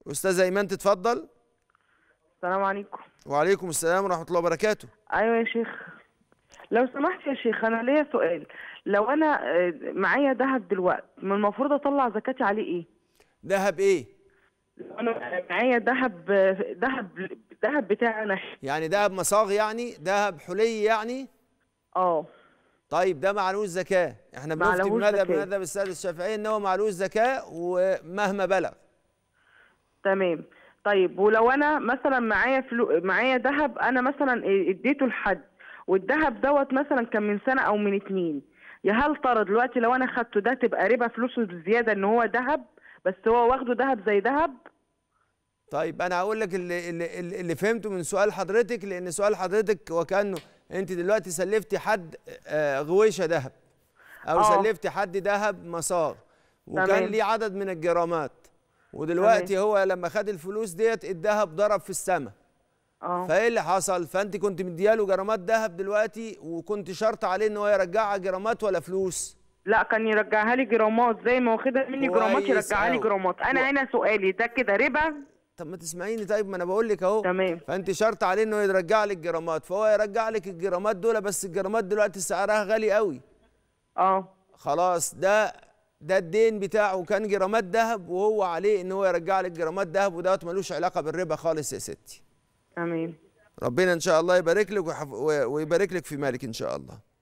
استاذه ايمان تتفضل السلام عليكم وعليكم السلام ورحمه الله وبركاته ايوه يا شيخ لو سمحت يا شيخ انا ليا سؤال لو انا آه، معايا ذهب دلوقتي ما المفروض اطلع زكاتي عليه ايه ذهب ايه لو انا معايا ذهب آه، ذهب ذهب بتاعي انا يعني ذهب مصاغ يعني ذهب حلي يعني اه طيب ده معلوش زكاه احنا بنفتي معلهوش بمذهب زكاة. مذهب السادة الشافعي ان هو معلوش زكاه ومهما بلغ تمام طيب ولو انا مثلا معايا فلو... معايا ذهب انا مثلا اديته لحد والذهب دوت مثلا كان من سنه او من اتنين يا هل ترى دلوقتي لو انا خدته ده تبقى ربا فلوسه بزياده ان هو ذهب بس هو واخده ذهب زي ذهب طيب انا هقول لك اللي, اللي, اللي اللي فهمته من سؤال حضرتك لان سؤال حضرتك وكانه انت دلوقتي سلفتي حد آه، غويشه ذهب او آه. سلفتي حد ذهب مصاغ وكان تمام. ليه عدد من الجرامات ودلوقتي هو لما خد الفلوس ديت الذهب ضرب في السماء اه فايه اللي حصل فانت كنت مدياله جرامات ذهب دلوقتي وكنت شرط عليه ان هو يرجعها جرامات ولا فلوس لا كان يرجعها لي جرامات زي ما واخدها مني جرامات كويس يرجعها لي أوي. جرامات انا كو- هنا سؤالي ده كده ربا طب ما تسمعيني طيب ما انا بقول لك اهو تمام. فانت شرط عليه انه يرجع لك جرامات فهو يرجع لك الجرامات دول بس الجرامات دلوقتي سعرها غالي قوي اه خلاص ده ده الدين بتاعه كان جرامات ذهب وهو عليه ان هو يرجع لك جرامات ذهب ودوت ملوش علاقه بالربا خالص يا ستي تمام ربنا ان شاء الله يبارك لك ويحف- ويبارك لك في مالك ان شاء الله